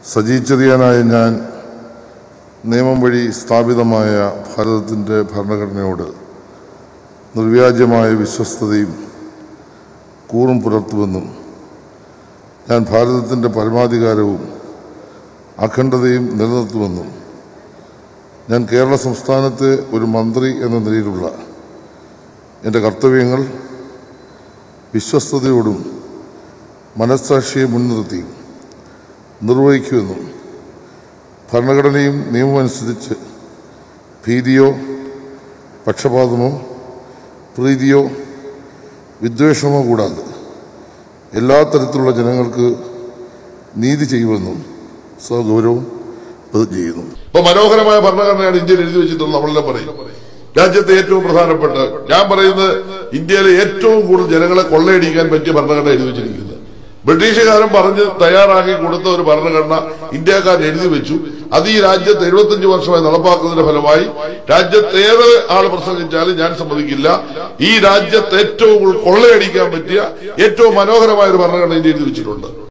സജി ചെറിയാനായ ഞാൻ നിയമം വഴി സ്ഥാപിതമായ ഭാരതത്തിൻ്റെ ഭരണഘടനയോട് നിർവ്യാജമായ വിശ്വസ്തതയും കൂറും പുലർത്തുമെന്നും ഞാൻ ഭാരതത്തിൻ്റെ പരമാധികാരവും അഖണ്ഡതയും നിലനിർത്തുമെന്നും ഞാൻ കേരള സംസ്ഥാനത്തെ ഒരു മന്ത്രി എന്ന നിലയിലുള്ള എൻ്റെ കർത്തവ്യങ്ങൾ വിശ്വസ്തയോടും മനസ്സാക്ഷിയെ മുൻനിർത്തി നിർവഹിക്കുമെന്നും ഭരണഘടനയും നിയമമനുസരിച്ച് ഭീതിയോ പക്ഷപാതമോ പ്രീതിയോ വിദ്വേഷമോ കൂടാതെ എല്ലാ തരത്തിലുള്ള ജനങ്ങൾക്ക് നീതി ചെയ്യുമെന്നും സഗൗരവം പ്രതിജ്ഞ ചെയ്യുന്നു ഇപ്പൊ മനോഹരമായ ഭരണഘടനയാണ് ഇന്ത്യയിൽ എഴുതി വെച്ചിട്ടുള്ളത് നമ്മളെല്ലാം പറയും രാജ്യത്തെ ഏറ്റവും പ്രധാനപ്പെട്ട ഞാൻ പറയുന്നത് ഇന്ത്യയിലെ ഏറ്റവും കൂടുതൽ ജനങ്ങളെ കൊള്ളയടിക്കാൻ പറ്റിയ ഭരണഘടന എഴുതി വെച്ചിരിക്കുന്നത് ബ്രിട്ടീഷുകാരൻ പറഞ്ഞ് തയ്യാറാക്കി കൊടുത്ത ഒരു ഭരണഘടന ഇന്ത്യക്കാരൻ എഴുതി വെച്ചു അത് ഈ രാജ്യത്ത് എഴുപത്തിയഞ്ച് വർഷമായി നടപ്പാക്കുന്നതിന്റെ ഫലമായി രാജ്യത്ത് ഏറെ ആൾ പ്രസംഗിച്ചാലും ഞാൻ സമ്മതിക്കില്ല ഈ രാജ്യത്ത് ഏറ്റവും കൂടുതൽ കൊള്ളയടിക്കാൻ പറ്റിയ ഏറ്റവും മനോഹരമായ ഒരു ഭരണഘടന ഇന്ത്യ എഴുതി വെച്ചിട്ടുണ്ട്